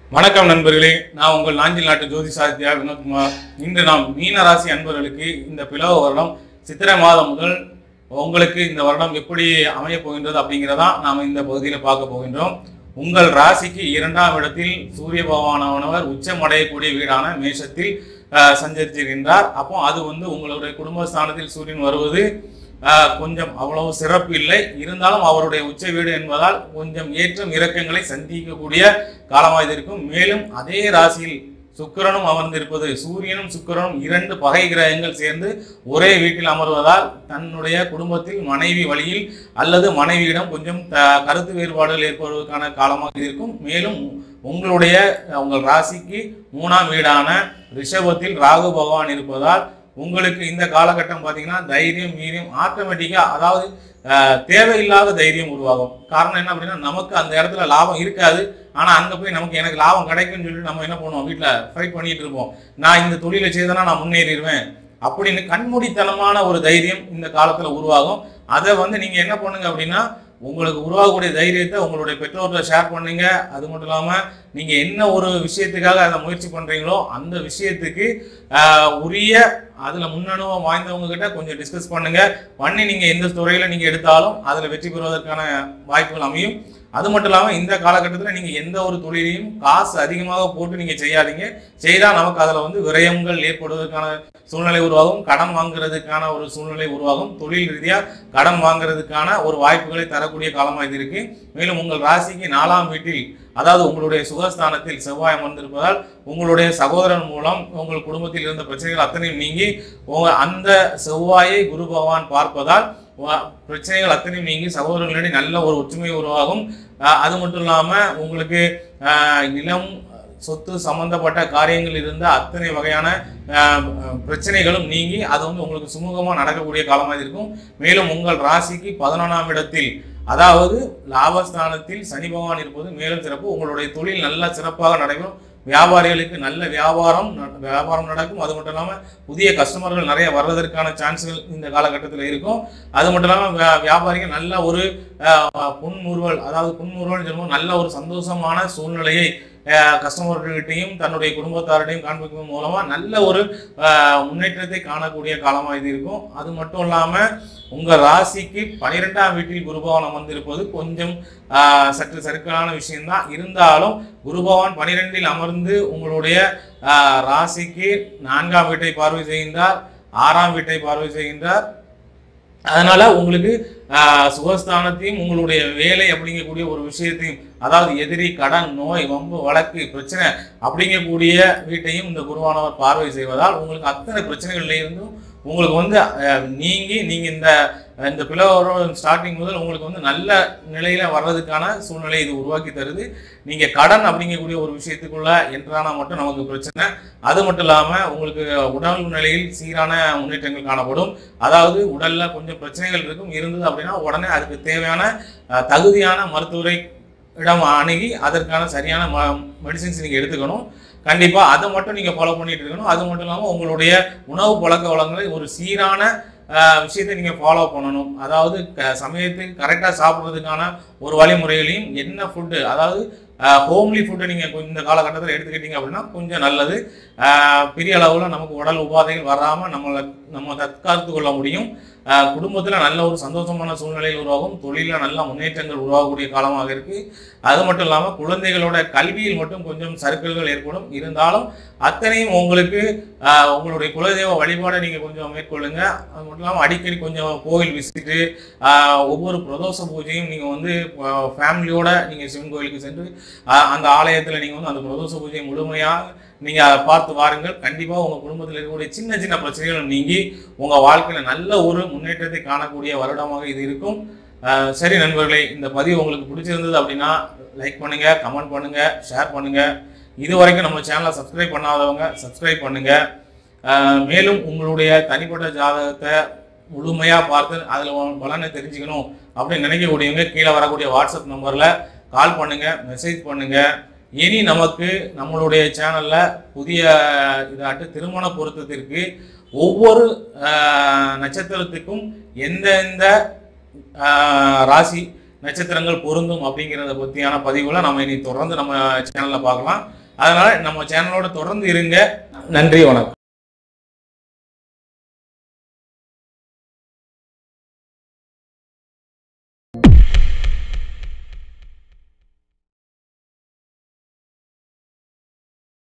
வணக்கம் நண்பர்களே நான் உங்கள் நாஞ்சில் நாட்டு ஜோதி சாதித்யா வினோத்குமார் இன்று நாம் மீன ராசி அன்பர்களுக்கு இந்த பிளவ வருடம் சித்திரை மாதம் முதல் உங்களுக்கு இந்த வருடம் எப்படி அமையப் போகின்றது அப்படிங்கிறதா நாம் இந்த பகுதியில் பார்க்க போகின்றோம் உங்கள் ராசிக்கு இரண்டாம் இடத்தில் சூரிய பகவானவர் உச்சம் அடையக்கூடிய வீடான மேஷத்தில் அஹ், சஞ்சரித்திருக்கின்றார் அப்போ அது வந்து உங்களுடைய குடும்பஸ்தானத்தில் சூரியன் வருவது ஆஹ் கொஞ்சம் அவ்வளவு சிறப்பு இல்லை இருந்தாலும் அவருடைய உச்ச வீடு என்பதால் கொஞ்சம் ஏற்றம் இறக்கங்களை சந்திக்கக்கூடிய காலமாக இது இருக்கும் மேலும் அதே ராசியில் சுக்கிரனும் அமர்ந்திருப்பது சூரியனும் சுக்கிரனும் இரண்டு பகை கிரகங்கள் சேர்ந்து ஒரே வீட்டில் அமர்வதால் தன்னுடைய குடும்பத்தில் மனைவி வழியில் அல்லது மனைவியிடம் கொஞ்சம் த- கருத்து வேறுபாடுகள் ஏற்படுவதற்கான காலமாக இது இருக்கும் மேலும் உங்களுடைய உங்கள் ராசிக்கு மூணாம் வீடான ரிஷபத்தில் ராகு பகவான் இருப்பதால் உங்களுக்கு இந்த காலகட்டம் பார்த்தீங்கன்னா தைரியம் வீரியம் ஆட்டோமேட்டிக்காக அதாவது அஹ், தேவையில்லாத தைரியம் உருவாகும் காரணம் என்ன அப்படின்னா நமக்கு அந்த இடத்துல லாபம் இருக்காது ஆனால் அங்கே போய் நமக்கு எனக்கு லாபம் கிடைக்கும்னு சொல்லிட்டு நம்ம என்ன பண்ணுவோம் வீட்டில் ஃபைட் பண்ணிட்டு இருப்போம் நான் இந்த தொழிலை செய்தனா நான் முன்னேறிடுவேன் அப்படின்னு கண்மூடித்தனமான ஒரு தைரியம் இந்த காலத்தில் உருவாகும் அதை வந்து நீங்கள் என்ன பண்ணுங்க அப்படின்னா உங்களுக்கு உருவாகக்கூடிய தைரியத்தை உங்களுடைய பெற்றோர்கிட்ட ஷேர் பண்ணுங்க அது மட்டும் இல்லாமல் நீங்கள் என்ன ஒரு விஷயத்துக்காக அதை முயற்சி பண்ணுறீங்களோ அந்த விஷயத்துக்கு ஆஹ், உரிய அதில் முன்னனுபவம் வாய்ந்தவங்க கிட்ட கொஞ்சம் டிஸ்கஸ் பண்ணுங்க பண்ணி நீங்கள் எந்த துறையில் நீங்கள் எடுத்தாலும் அதில் வெற்றி பெறுவதற்கான வாய்ப்புகள் அமையும் அது மட்டும் இல்லாமல் இந்த காலகட்டத்தில் நீங்கள் எந்த ஒரு தொழிலையும் காசு அதிகமாக போட்டு நீங்கள் செய்யாதீங்க செய்தால் நமக்கு அதில் வந்து விரயங்கள் ஏற்படுவதற்கான சூழ்நிலை உருவாகும் கடன் வாங்குறதுக்கான ஒரு சூழ்நிலை உருவாகும் தொழில் ரீதியாக கடன் வாங்குறதுக்கான ஒரு வாய்ப்புகளை தரக்கூடிய காலமாக இது இருக்கு மேலும் உங்கள் ராசிக்கு நாலாம் வீட்டில் அதாவது உங்களுடைய சுகஸ்தானத்தில் செவ்வாய் அமர்ந்திருப்பதால் உங்களுடைய சகோதரன் மூலம் உங்கள் குடும்பத்தில் இருந்த பிரச்சனைகள் அத்தனையும் நீங்கி உங்க அந்த செவ்வாயை குரு பகவான் பார்ப்பதால் வ- பிரச்சனைகள் அத்தனையும் நீங்கி சகோதரர்களிடையே நல்ல ஒரு ஒற்றுமை உருவாகும் அஹ் அது மட்டும் இல்லாமல் உங்களுக்கு அஹ், நிலம் சொத்து சம்பந்தப்பட்ட காரியங்கள் இருந்த அத்தனை வகையான அஹ், பிரச்சனைகளும் நீங்கி அது வந்து உங்களுக்கு சுமூகமாக நடக்கக்கூடிய காலமாக இருக்கும் மேலும் உங்கள் ராசிக்கு பதினொன்றாம் இடத்தில் அதாவது லாபஸ்தானத்தில் சனி பகவான் இருப்பது மேலும் சிறப்பு உங்களுடைய தொழில் நல்ல சிறப்பாக நடைபெறும் வியாபாரிகளுக்கு நல்ல வியாபாரம் ந- வியாபாரம் நடக்கும் அது மட்டும் இல்லாமல் புதிய கஸ்டமர்கள் நிறைய வர்றதற்கான சான்ஸ்கள் இந்த காலகட்டத்தில் இருக்கும் அது மட்டும் இல்லாமல் வியாபாரிகள் நல்ல ஒரு அஹ், புன்முறுவல் அதாவது புன்முறுவல் சொல்லுவோம் நல்ல ஒரு சந்தோஷமான சூழ்நிலையை கஸ்டமர்கள்கிட்டையும் தன்னுடைய குடும்பத்தாரிடையும் காண்பிக்கும் மூலமா நல்ல ஒரு அஹ், முன்னேற்றத்தை காணக்கூடிய காலமா இது இருக்கும் அது மட்டும் இல்லாம உங்க ராசிக்கு பனிரெண்டாம் வீட்டில் குருபவன் அமர்ந்திருப்பது கொஞ்சம் ஆஹ், சற்று சறுக்கலான விஷயம்தான் இருந்தாலும் குருபவன் பனிரெண்டில் அமர்ந்து உங்களுடைய ஆஹ், ராசிக்கு நான்காம் வீட்டை பார்வை செய்கின்றார் ஆறாம் வீட்டை பார்வை செய்கின்றார் அதனால உங்களுக்கு ஆஹ், சுகஸ்தானத்தையும் உங்களுடைய வேலை அப்படிங்கக்கூடிய ஒரு விஷயத்தையும் அதாவது எதிரி கடன் நோய் வம்பு வழக்கு பிரச்சனை அப்படிங்கக்கூடிய வீட்டையும் இந்த குருவானவர் பார்வை செய்வதால் உங்களுக்கு அத்தனை பிரச்சனைகள்ல இருந்தும் உங்களுக்கு வந்து அஹ், நீங்கி நீங்க இந்த இந்த பிளவரோட ஸ்டார்டிங் முதல் உங்களுக்கு வந்து நல்ல நிலையில வர்றதுக்கான சூழ்நிலை இது உருவாக்கி தருது நீங்க கடன் அப்படிங்கக்கூடிய ஒரு விஷயத்துக்குள்ள என்றானா மட்டும் நமக்கு பிரச்சனை அது மட்டும் இல்லாம உங்களுக்கு உடல் நிலையில் சீரான முன்னேற்றங்கள் காணப்படும் அதாவது உடல்ல கொஞ்சம் பிரச்சனைகள் இருக்கும் இருந்தது அப்படின்னா உடனே அதுக்கு தேவையான அஹ், தகுதியான மருத்துவரை இடம் அணுகி அதற்கான சரியான மெடிசின்ஸ் நீங்கள் எடுத்துக்கணும் கண்டிப்பாக அதை மட்டும் நீங்கள் ஃபாலோ பண்ணிட்டு இருக்கணும் அது மட்டும் இல்லாமல் உங்களுடைய உணவு பழக்க வளங்களை ஒரு சீரான ஆஹ், விஷயத்தை நீங்கள் ஃபாலோ பண்ணணும் அதாவது க சமயத்துக்கு கரெக்டாக சாப்பிட்றதுக்கான ஒரு வழிமுறைகளையும் என்ன ஃபுட்டு அதாவது ஹோம்லி ஃபுட்டை நீங்கள் இந்த காலகட்டத்தில் எடுத்துக்கிட்டீங்க அப்படின்னா கொஞ்சம் நல்லது ஆஹ், பெரிய அளவில் நமக்கு உடல் உபாதைகள் வராமல் நம்மளை நம்ம தற்காத்து கொள்ள முடியும் குடும்பத்தில் நல்ல ஒரு சந்தோஷமான சூழ்நிலைகள் உருவாகும் தொழிலில் நல்ல முன்னேற்றங்கள் உருவாகக்கூடிய காலமாக இருக்கு அது மட்டும் இல்லாமல் குழந்தைகளோட கல்வியில் மட்டும் கொஞ்சம் சறுக்கல்கள் ஏற்படும் இருந்தாலும் அத்தனையும் உங்களுக்கு ஆஹ், உங்களுடைய குலதெய்வ வழிபாடை நீங்கள் கொஞ்சம் மேற்கொள்ளுங்க அது மட்டும் இல்லாமல் அடிக்கடி கொஞ்சம் கோவில் விசிட்டு ஒவ்வொரு பிரதோஷ பூஜையும் நீங்கள் வந்து ஃபேமிலியோட நீங்கள் சிவன் கோயிலுக்கு சென்று ஆஹ், அந்த ஆலயத்தில் நீங்கள் வந்து அந்த பிரதோஷ பூஜையை முழுமையாக நீங்கள் அதை பார்த்து வாருங்கள் கண்டிப்பாக உங்கள் குடும்பத்தில் இருக்கக்கூடிய சின்ன சின்ன பிரச்சனைகள் நீங்கி உங்கள் வாழ்க்கையில் நல்ல ஒரு முன்னேற்றத்தை காணக்கூடிய வருடமாக இது இருக்கும் ஆஹ் சரி நண்பர்களே இந்த பதிவு உங்களுக்கு பிடிச்சிருந்தது அப்படின்னா லைக் பண்ணுங்க கமெண்ட் பண்ணுங்க ஷேர் பண்ணுங்க இது வரைக்கும் நம்ம சேனலை சப்ஸ்கிரைப் பண்ணாதவங்க சப்ஸ்கிரைப் பண்ணுங்க ஆஹ் மேலும் உங்களுடைய தனிப்பட்ட ஜாதகத்தை முழுமையாக பார்த்து அதில் பலனை தெரிஞ்சுக்கணும் அப்படின்னு நினைக்கக்கூடியவங்க கீழே வரக்கூடிய வாட்ஸ்அப் நம்பரில் கால் பண்ணுங்க மெசேஜ் பண்ணுங்க இனி நமக்கு நம்மளுடைய சேனல்ல புதிய இதாட்டு திருமண பொருத்தத்திற்கு ஒவ்வொரு ஆஹ், நட்சத்திரத்துக்கும் எந்தெந்த ஆஹ், ராசி நட்சத்திரங்கள் பொருந்தும் அப்படிங்கிறத பற்றியான பதிவுகளை நம்ம இனி தொடர்ந்து நம்ம சேனலில் பார்க்கலாம் அதனால நம்ம சேனலோட தொடர்ந்து இருங்க நன்றி வணக்கம்